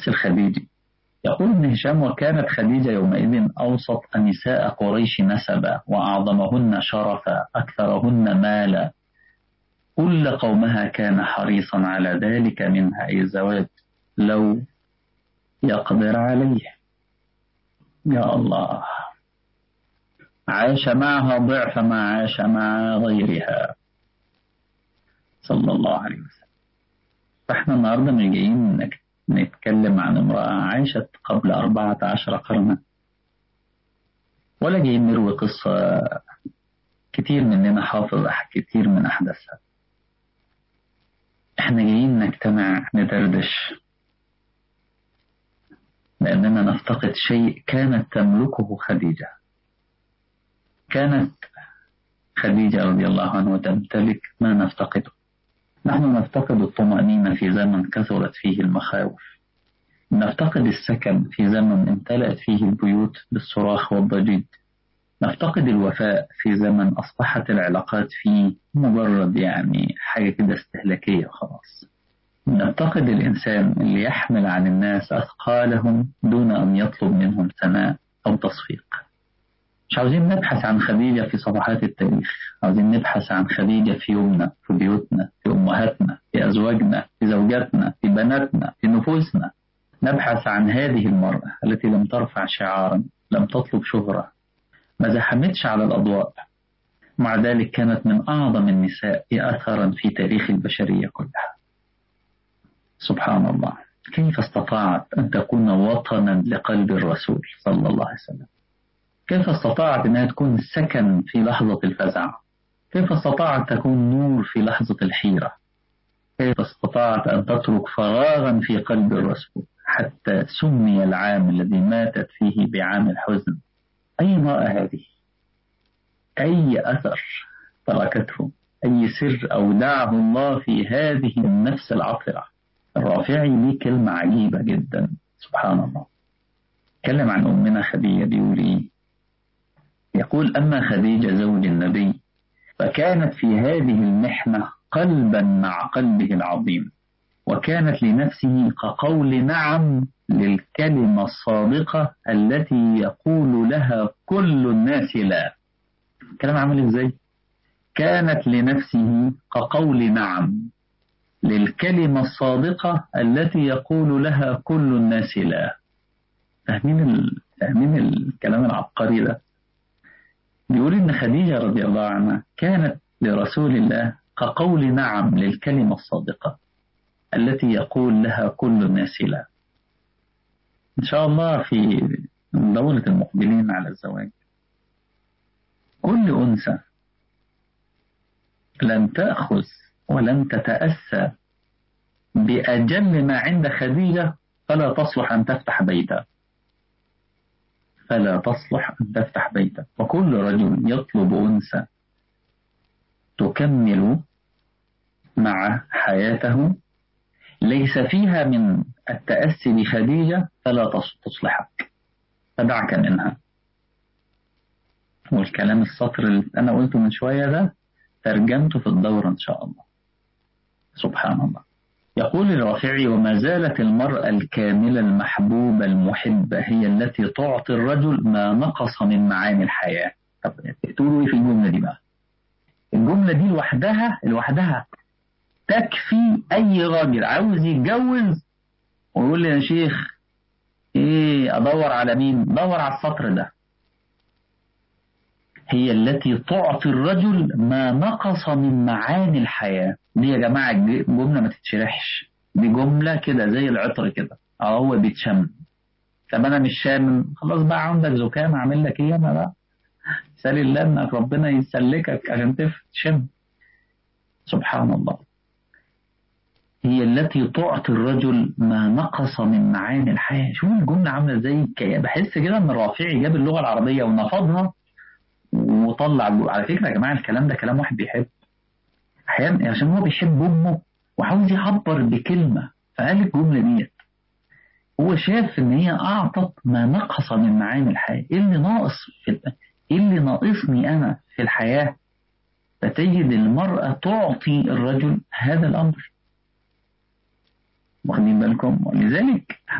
نفس الخديجي يقول ابن هشام وكانت خديجة يومئذ أوسط نساء قريش نسبا وأعظمهن شرفا أكثرهن مالا كل قومها كان حريصا على ذلك منها أي الزواج لو يقدر عليه يا الله عاش معها ضعف ما عاش مع غيرها صلى الله عليه وسلم فاحنا النهاردة مش جايين نتكلم عن امرأة عاشت قبل أربعة عشر قرنا ولا جايين نروي قصة كتير مننا حافظ كتير من أحداثها احنا جايين نجتمع ندردش لأننا نفتقد شيء كانت تملكه خديجة كانت خديجة رضي الله عنها تمتلك ما نفتقده نحن نفتقد الطمأنينة في زمن كثرت فيه المخاوف نفتقد السكن في زمن امتلأت فيه البيوت بالصراخ والضجيج نفتقد الوفاء في زمن أصبحت العلاقات فيه مجرد يعني حاجة كده استهلاكية خلاص نفتقد الإنسان اللي يحمل عن الناس أثقالهم دون أن يطلب منهم ثناء أو تصفيق مش عاوزين نبحث عن خديجة في صفحات التاريخ عاوزين نبحث عن خديجة في يومنا في بيوتنا في أمهاتنا في أزواجنا في زوجاتنا في بناتنا في نفوسنا نبحث عن هذه المرأة التي لم ترفع شعارا لم تطلب شهرة ما زحمتش على الأضواء مع ذلك كانت من أعظم النساء أثرا في تاريخ البشرية كلها سبحان الله كيف استطاعت أن تكون وطنا لقلب الرسول صلى الله عليه وسلم كيف استطاعت أنها تكون سكن في لحظة الفزع كيف استطاعت تكون نور في لحظة الحيرة كيف استطاعت أن تترك فراغا في قلب الرسول حتى سمي العام الذي ماتت فيه بعام الحزن أي امرأة هذه أي أثر تركته أي سر أودعه الله في هذه النفس العطرة الرافعي ليه كلمة عجيبة جدا سبحان الله تكلم عن أمنا خديجة بيقول إيه يقول أما خديجة زوج النبي فكانت في هذه المحنة قلبا مع قلبه العظيم وكانت لنفسه كقول نعم للكلمة الصادقة التي يقول لها كل الناس لا الكلام عامل ازاي كانت لنفسه كقول نعم للكلمة الصادقة التي يقول لها كل الناس لا فاهمين ال... فاهمين الكلام العبقري ده بيقول إن خديجة رضي الله عنها كانت لرسول الله كقول نعم للكلمة الصادقة التي يقول لها كل الناس لا إن شاء الله في دولة المقبلين على الزواج كل أنثى لن تأخذ ولن تتأسى بأجل ما عند خديجة فلا تصلح أن تفتح بيتا فلا تصلح أن تفتح بيتا وكل رجل يطلب أنثى تكمل مع حياته ليس فيها من التأسي بخديجة فلا تصلحك فدعك منها والكلام السطر اللي أنا قلته من شوية ده ترجمته في الدورة إن شاء الله سبحان الله يقول الرافعي وما زالت المرأة الكاملة المحبوبة المحبة هي التي تعطي الرجل ما نقص من معاني الحياة طب تقولوا ايه في الجملة دي بقى الجملة دي لوحدها لوحدها تكفي أي راجل عاوز يتجوز ويقول لي يا شيخ ايه ادور على مين دور على السطر ده هي التي تعطي الرجل ما نقص من معاني الحياة دي يا جماعة جملة ما تتشرحش دي جملة كده زي العطر كده اه هو بيتشم طب انا مش شامم خلاص بقى عندك زكام اعمل لك ايه انا بقى سال الله انك ربنا يسلكك عشان تشم سبحان الله هي التي تعطي الرجل ما نقص من معاني الحياة شوف الجملة عاملة زي بحس كده ان الرافعي جاب اللغة العربية ونفضها وطلع على فكرة يا جماعة الكلام ده كلام واحد بيحب أحيانا عشان هو بيحب أمه وعاوز يعبر بكلمة فقال الجملة ديت هو شاف إن هي أعطت ما نقص من معاني الحياة إيه اللي ناقص في إيه اللي ناقصني أنا في الحياة فتجد المرأة تعطي الرجل هذا الأمر واخدين بالكم ولذلك